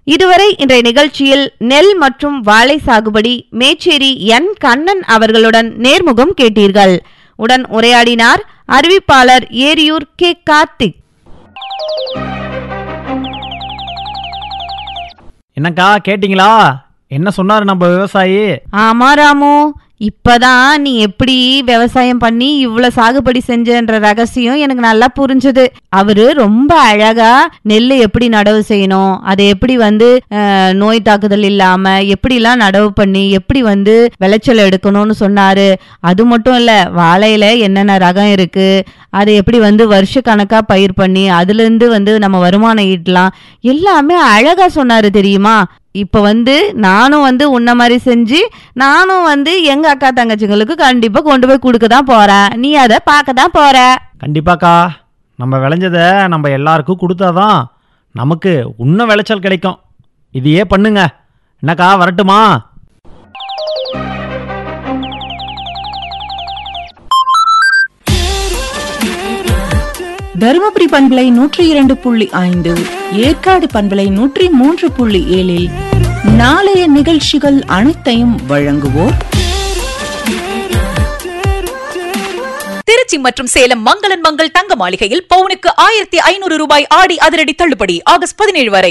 இதுவரை இன்றைய நிகழ்ச்சியில் நெல் மற்றும் வாழை சாகுபடி மேச்சேரி என் கண்ணன் அவர்களுடன் நேர்முகம் கேட்டீர்கள் உடன் உரையாடினார் அறிவிப்பாளர் ஏரியூர் கே கார்த்திக் என்னக்கா கேட்டிங்களா என்ன சொன்னாரு நம்ம விவசாயி ஆமா ராமு இப்பதான் நீ எப்படி விவசாயம் பண்ணி இவ்வளவு சாகுபடி செஞ்சன்ற ரகசியம் எனக்கு நல்லா புரிஞ்சது அவரு ரொம்ப அழகா நெல்லு எப்படி நடவு செய்யணும் அதை எப்படி வந்து அஹ், நோய் தாக்குதல் இல்லாம எப்படிலாம் நடவு பண்ணி எப்படி வந்து விளைச்சல் எடுக்கணும்னு சொன்னாரு அது மட்டும் இல்ல வாழையில என்னென்ன ரகம் இருக்கு அதை எப்படி வந்து வருஷ கணக்கா பயிர் பண்ணி அதுல இருந்து வந்து நம்ம வருமானம் ஈட்டலாம் எல்லாமே அழகா சொன்னாரு தெரியுமா இப்ப வந்து நானும் வந்து உன்ன மாதிரி செஞ்சு நானும் வந்து எங்க அக்கா தங்கச்சிங்களுக்கு கண்டிப்பா கொண்டு போய் கொடுக்க தான் போறேன் நீ அதை பார்க்க தான் போற கண்டிப்பாக்கா நம்ம விளைஞ்சதை நம்ம எல்லாருக்கும் கொடுத்தாதான் நமக்கு இன்னும் விளைச்சல் கிடைக்கும் இதையே பண்ணுங்க என்னக்கா வரட்டுமா தருமபுரி பண்பலை நூற்றி இரண்டு புள்ளி ஐந்து ஏற்காடு பண்பலை நூற்றி மூன்று புள்ளி ஏழில் நாளைய நிகழ்ச்சிகள் அனைத்தையும் வழங்குவோர் திருச்சி மற்றும் சேலம் மங்களன் மங்கள் தங்க மாளிகையில் பவுனுக்கு ஆயிரத்தி ஐநூறு ரூபாய் ஆடி அதிரடி தள்ளுபடி ஆகஸ்ட் பதினேழு வரை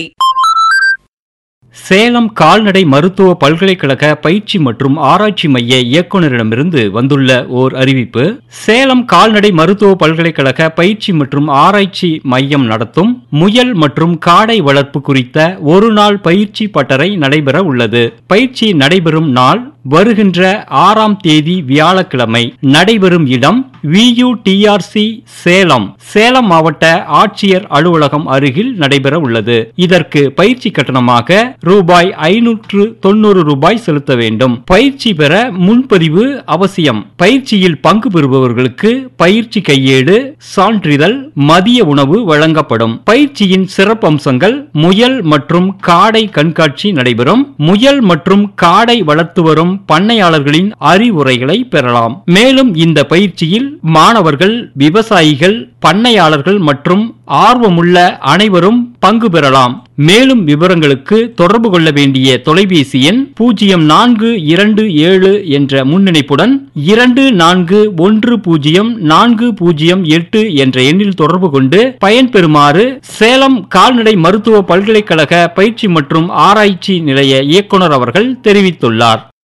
சேலம் கால்நடை மருத்துவ பல்கலைக்கழக பயிற்சி மற்றும் ஆராய்ச்சி மைய இயக்குநரிடமிருந்து வந்துள்ள ஓர் அறிவிப்பு சேலம் கால்நடை மருத்துவ பல்கலைக்கழக பயிற்சி மற்றும் ஆராய்ச்சி மையம் நடத்தும் முயல் மற்றும் காடை வளர்ப்பு குறித்த ஒரு நாள் பயிற்சி பட்டறை நடைபெற உள்ளது பயிற்சி நடைபெறும் நாள் வருகின்ற ஆறாம் தேதி வியாழக்கிழமை நடைபெறும் இடம் வியூடிஆர்சி சேலம் சேலம் மாவட்ட ஆட்சியர் அலுவலகம் அருகில் நடைபெற உள்ளது இதற்கு பயிற்சி கட்டணமாக ரூபாய் ஐநூற்று தொண்ணூறு ரூபாய் செலுத்த வேண்டும் பயிற்சி பெற முன்பதிவு அவசியம் பயிற்சியில் பங்கு பெறுபவர்களுக்கு பயிற்சி கையேடு சான்றிதழ் மதிய உணவு வழங்கப்படும் பயிற்சியின் சிறப்பம்சங்கள் முயல் மற்றும் காடை கண்காட்சி நடைபெறும் முயல் மற்றும் காடை வளர்த்து வரும் பண்ணையாளர்களின் அறிவுரைகளை பெறலாம் மேலும் இந்த பயிற்சியில் மாணவர்கள் விவசாயிகள் பண்ணையாளர்கள் மற்றும் ஆர்வமுள்ள அனைவரும் பங்கு பெறலாம் மேலும் விவரங்களுக்கு தொடர்பு கொள்ள வேண்டிய தொலைபேசி எண் பூஜ்ஜியம் நான்கு இரண்டு ஏழு என்ற முன்னிணைப்புடன் இரண்டு நான்கு ஒன்று பூஜ்ஜியம் நான்கு பூஜ்ஜியம் எட்டு என்ற எண்ணில் தொடர்பு கொண்டு பயன்பெறுமாறு சேலம் கால்நடை மருத்துவ பல்கலைக்கழக பயிற்சி மற்றும் ஆராய்ச்சி நிலைய இயக்குனர் அவர்கள் தெரிவித்துள்ளார்